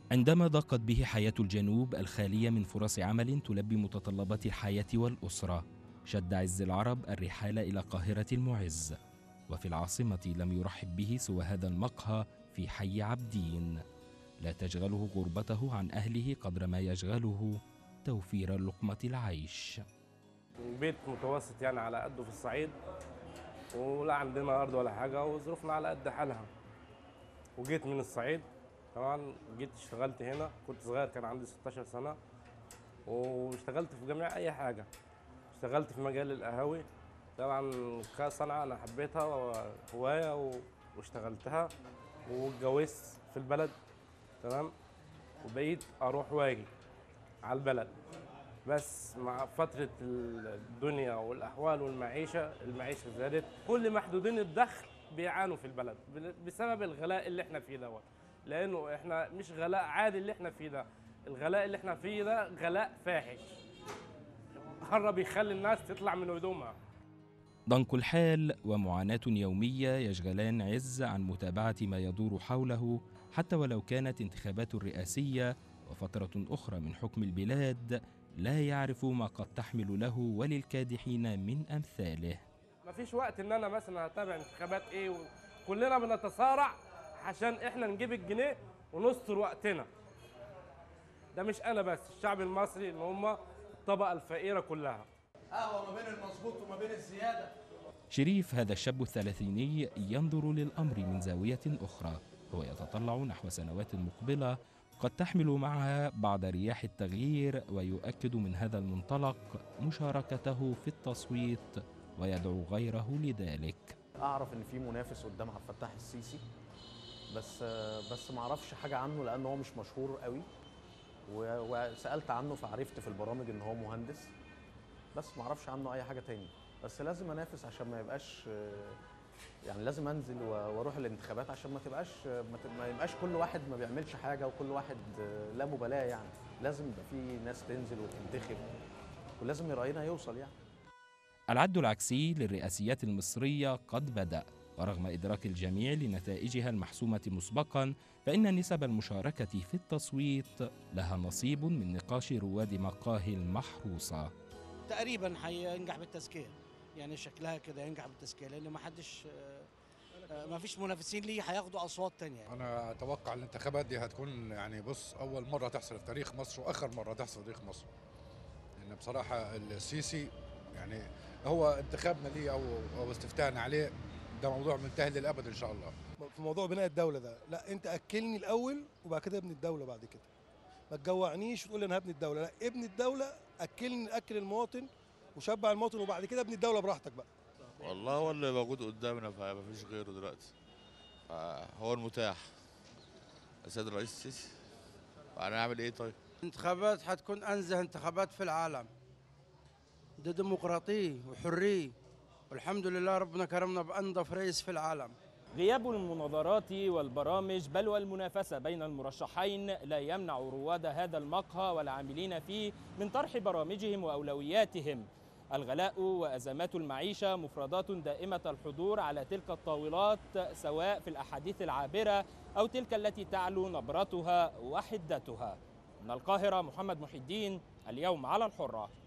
عندما ضاقت به حياة الجنوب الخالية من فرص عمل تلبي متطلبات الحياة والأسرة شد عز العرب الرحال إلى قاهرة المعز وفي العاصمة لم يرحب به سوى هذا المقهى في حي عبدين لا تشغله غربته عن أهله قدر ما يشغله توفير لقمة العيش بيت متوسط يعني على قده في الصعيد ولا عندنا أرض ولا حاجة وظروفنا على قد حالها وجيت من الصعيد طبعا جيت اشتغلت هنا كنت صغير كان عندي 16 سنة واشتغلت في جميع أي حاجة اشتغلت في مجال القهاوي طبعا كصنعة أنا حبيتها وهواية و- واشتغلتها واتجوزت في البلد تمام وبقيت أروح واجي على البلد بس مع فترة الدنيا والأحوال والمعيشة المعيشة زادت كل محدودين الدخل بيعانوا في البلد بسبب الغلاء اللي احنا فيه دوت لأنه احنا مش غلاء عادي اللي احنا فيه ده الغلاء اللي احنا فيه ده غلاء فاحش قرب يخلي الناس تطلع من هدومها ضنك الحال ومعاناة يومية يشغلان عز عن متابعة ما يدور حوله حتى ولو كانت انتخابات الرئاسية وفترة أخرى من حكم البلاد لا يعرف ما قد تحمل له وللكادحين من أمثاله مفيش وقت ان انا مثلا هتابع انتخابات ايه كلنا بنتصارع عشان احنا نجيب الجنيه ونستر وقتنا ده مش انا بس الشعب المصري ان هم الطبقه الفقيره كلها قهوه ما بين المظبوط وما بين الزياده شريف هذا الشاب الثلاثيني ينظر للأمر من زاوية أخرى هو يتطلع نحو سنوات مقبلة قد تحمل معها بعض رياح التغيير ويؤكد من هذا المنطلق مشاركته في التصويت ويدعو غيره لذلك اعرف ان في منافس قدام عبد الفتاح السيسي بس بس ما اعرفش حاجه عنه لان هو مش مشهور قوي و- وسالت عنه فعرفت في البرامج ان هو مهندس بس ما اعرفش عنه اي حاجه تاني بس لازم انافس عشان ما يبقاش يعني لازم انزل و- واروح الانتخابات عشان ما تبقاش ما ت- ما يبقاش كل واحد ما بيعملش حاجه وكل واحد لا مبالاه يعني لازم يبقى في ناس تنزل وتنتخب ولازم راينا يوصل يعني العد العكسي للرئاسيات المصرية قد بدأ ورغم إدراك الجميع لنتائجها المحسومة مسبقا فإن نسب المشاركة في التصويت لها نصيب من نقاش رواد مقاهي المحروسة تقريبا هينجح بالتزكيه يعني شكلها كده ينجح بالتزكيه لان ما حدش ما فيش منافسين ليه هياخدوا اصوات تانية يعني. انا اتوقع الانتخابات دي هتكون يعني بص اول مره تحصل في تاريخ مصر واخر مره تحصل في تاريخ مصر لان بصراحه السيسي يعني هو انتخابنا ليه او او استفتاءنا عليه ده موضوع منتهي للابد ان شاء الله في موضوع بناء الدولة ده لا انت اكلني الاول وبعد كده ابني الدولة بعد كده ما تجوعنيش وتقول لي انا هبني الدولة لا ابني الدولة اكلني اكل المواطن وشبع المواطن وبعد كده ابني الدولة براحتك بقى والله هو اللي موجود قدامنا فما فيش غيره دلوقتي هو المتاح السيد الرئيس السيسي هنعمل ايه طيب انتخابات حتكون انزه انتخابات في العالم ده ديمقراطيه وحريه والحمد لله ربنا كرمنا بانظف رئيس في العالم غياب المناظرات والبرامج بل والمنافسة بين المرشحين لا يمنع رواد هذا المقهى والعاملين فيه من طرح برامجهم وأولوياتهم الغلاء وأزمات المعيشة مفردات دائمة الحضور على تلك الطاولات سواء في الأحاديث العابرة أو تلك التي تعلو نبرتها وحدتها من القاهرة محمد محي الدين اليوم على الحرة